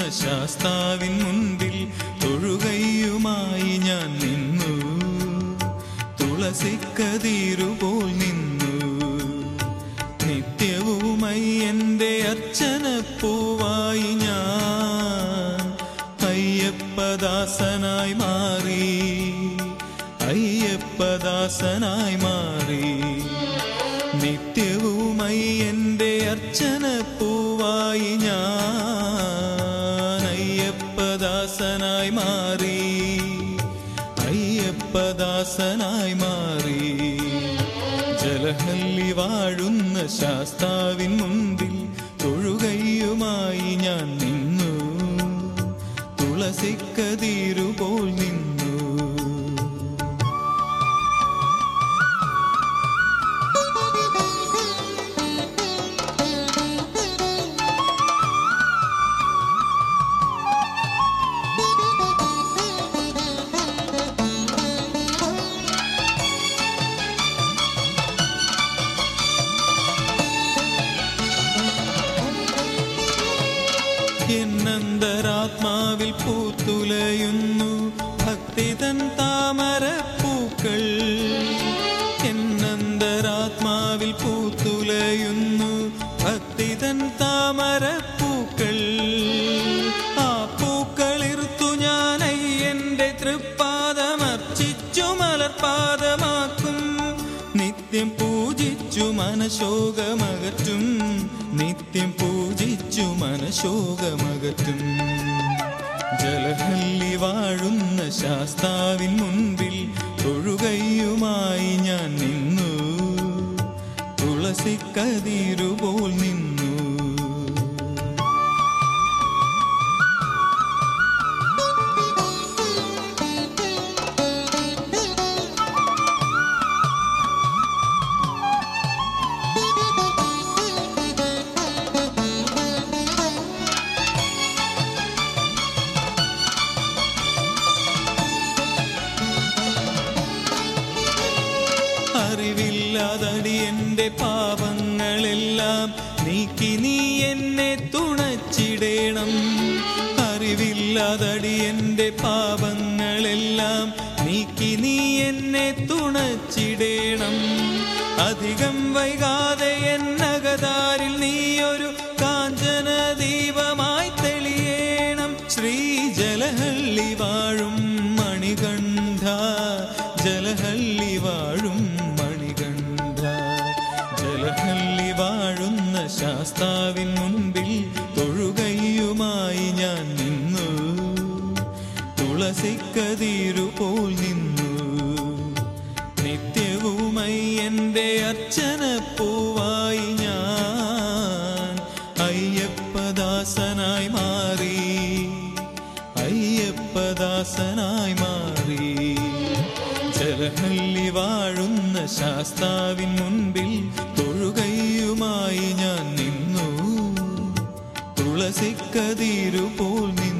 ശാസ്താവിൻ മുൻപിൽ തൊഴുകയുമായി ഞാൻ നിന്നു തുളസിക്കതീരുപോൽ നിന്നു നിത്യവുമായി എൻ്റെ അർച്ചനപ്പൂവായി ഞാൻ അയ്യപ്പദാസനായി മാറി അയ്യപ്പദാസനായി മാറി നിത്യവുമായി എൻ്റെ അർച്ചനപ്പൂവായി ഞാൻ അയ്യപ്പദാസനായി മാറി അയ്യപ്പദാസനായി മാറി ജലഹല്ലി വാഴുന്ന ശാസ്താവിൻ മുൻപിൽ തൊഴുകയുമായി ഞാൻ നിന്നു തുളസിക്കതീരുപോൽ നിന്നു എന്നന്തരാത്മാവിൽ പൂത്തുലയുന്നു ഭക്തിതൻ താമരപ്പൂക്കൾ എന്നന്തരാത്മാവിൽ പൂത്തുലയുന്നു ഭക്തിതൻ താമരപ്പൂക്കൾ ആ പൂക്കളിർത്തു ഞാൻ അയ്യന്റെ തൃപ്പാദമർച്ചിച്ചു മലർപാദമാക്കും നിത്യം പൂജിച്ചു മനശോകമകറ്റും നിത്യം പൂജിച്ചു മനശോകമകറ്റും ജലഹല്ലി വാഴുന്ന ശാസ്താവിൻ മുൻപിൽ തൊഴുകയുമായി ഞാൻ നിന്നു തുളസിക്കതിരുപോൽ നിന്നു അറിവില്ലാതടി എന്റെ പാപങ്ങളെല്ലാം നീക്കി നീ എന്നെ തുണച്ചിടേണം അറിവില്ലാതടി എന്റെ പാപങ്ങളെല്ലാം നീക്കി നീ എന്നെ തുണച്ചിടേണം അധികം വൈകാതെ എന്നകതാരിൽ നീയൊരു കാഞ്ചന ദീപമായി തെളിയേണം ശ്രീ ജലഹള്ളി വാഴും മണികണ്ഠ ജലഹള്ളി വാഴും മണികണ്ഠ ജലഹള്ളി വാഴുന്ന ശാസ്താവിൻ മുൻപിൽ തൊഴുകയുമായി ഞാൻ നിന്നു തുളസിക്കതീരുപോൽ നിന്നു നിത്യവുമായി എൻ്റെ അർച്ചനപ്പൂവായി ഞാൻ അയ്യപ്പദാസനായി മാറി അയ്യപ്പദാസനായി മാറി ജലഹല്ലി വാഴുന്ന ശാസ്താവിൻ മുൻപിൽ തൊഴുകയുമായി ഞാൻ നിന്നു തുളസിക്കതിരുപോൽ നിന്നു